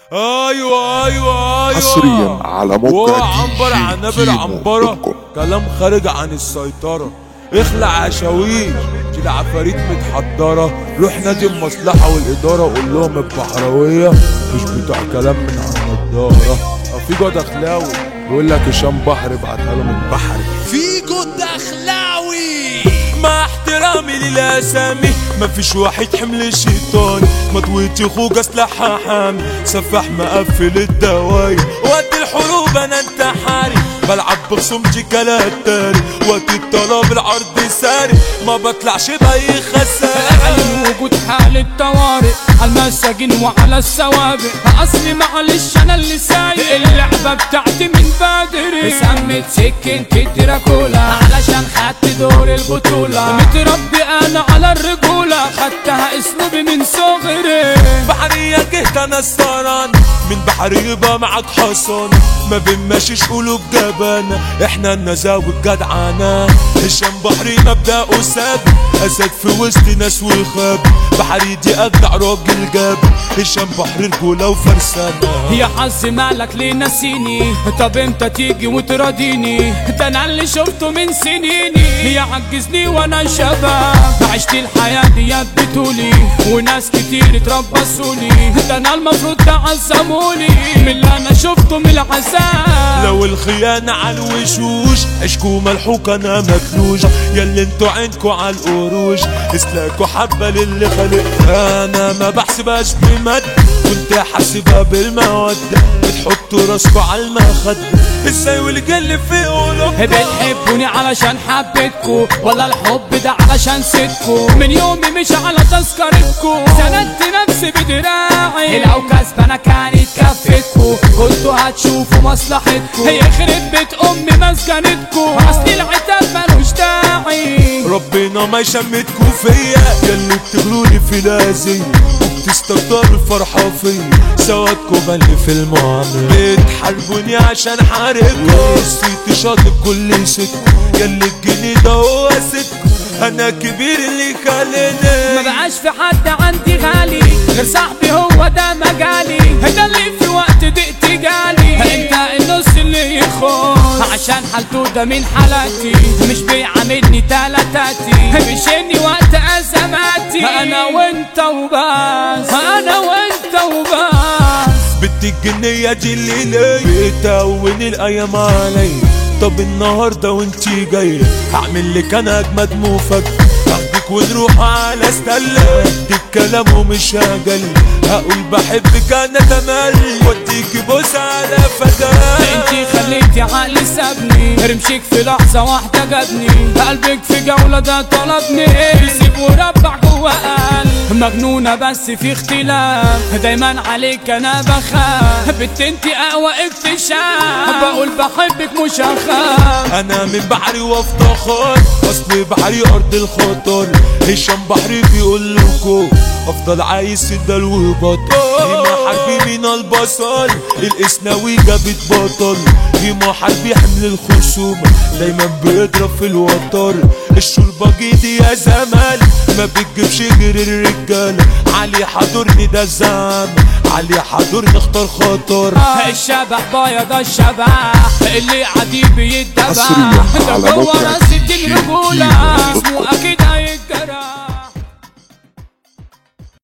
ايوه ايوه ايوه حصريا على موقع وهو عنبر دي جي عنابر كيمو عنبرة دوت كوم. كلام خارج عن السيطرة اخلع عشاويش دي العفاريت متحضرة روح نادي المصلحة والإدارة وقول لهم البحراوية مش بتوع كلام من على النضارة في جود أخلاوي بيقول لك هشام بحر بعتها له من بحري فيجو الدخلاوي مع احترامي للاسامي مفيش واحد حمل شيطان مضويتي خوج اسلحة حامي سفاح مقفل الدواير وقت الحروب انا انتحاري بلعب بخصومتي كلام تاني وقت الطلب العرض ساري ما بطلعش باي خسارة اعلن وجود حالة طوارئ على المساجين وعلى السوابق اصلي معلش انا اللي سايق اللعبة بتاعتي من بدري سمت سكن دراكولا علشان خدت دور البطولة متربي انا على الرجولة خدتها اسلوبي من صغري بحرية جهت انا السهران من بحري يبقى معاك حصان ما بنمشيش قلوب جبانة احنا النزاوي الجدعانة هشام بحري مبدأه ثابت اسد في وسط ناس وخاب بحري دي اجدع راجل جاب هشام بحري رجولة وفرسانة يا حظ مالك ليه نسيني طب امتى تيجي وتراضيني ده انا اللي شفته من سنيني يعجزني وانا شباب عشت الحياة دي بتولي وناس كتير اتربصولي ده انا المفروض تعظموني من اللي انا شفته من العذاب لو الخيانة على الوشوش عشكوا ملحوق انا مكلوش ياللي انتوا عينكوا على القروش اسلاكوا حبة للي خلق انا ما بحسبهاش بمد كنت حاسبها بالمودة بتحطوا راسكوا على المخد ازاي والجل في قلوبكوا بتحبوني علشان حبيتكو ولا الحب ده علشان سيدكو من يومي مش على تذكرتكو سندت نفسي بدراعي لو كسبانة كانت كفتكو كنتوا هتشوفوا مصلحتكو يخرب بيت امي مسكنتكو اصل العتاب ملوش داعي ربنا ما يشمتكوا فيا ياللي بتغلوني في لازي وبتستكتروا الفرحة فيا سوادكوا بلي في المعاملة بتحاربوني عشان حاربكوا نسيت شاطب كل ستكوا ياللي الجنيه ده هو ستكوا انا كبير اللي ما خلاني بقاش في حد عندي غالي غير صاحبي هو ده مجالي ده اللي في وقت ضيقتي جالي انت النص اللي يخون عشان حالته ده من حالاتي مش بيعاملني تلاتاتي مش اني وقت ازماتي انا وانت وبس انا وانت وبس بدي الجنية دي اللي ليا بتهون الايام علي طب النهاردة وانتي جاية هعمل لك انا اجمد مفاجأة هاخدك ونروح على استلا اديك كلام ومش هجل هقول بحبك انا تملي واديك بوس على فداء انتي خليتي عقلي سابني رمشيك في لحظة واحدة جابني قلبك في جولة ده طلبني يسيب وربع جوا قلب مجنونة بس في اختلاف دايما عليك انا بخاف بنت انتي اقوى اكتشاف بقول بحبك مش هخاف انا من بحري وافتخر اصل بحري ارض الخطر هشام بحري بيقول لكم افضل عايز سدال وبطل هما حربي من البصل الاسناوي جابت بطل هما حربي حمل الخصومة دايما بيضرب في الوتر الشوربة جيدي يا زمان ما بتجيبش غير الرجالة علي حضرني ده الزعم علي حضرني اختار خطر الشبح بايا ده الشبح اللي عادي بيتدبح حصرياً ده على جوه موقع راس الدين دي جي رجولة كيمو دوت اسمه كوم. اكيد هيتجرح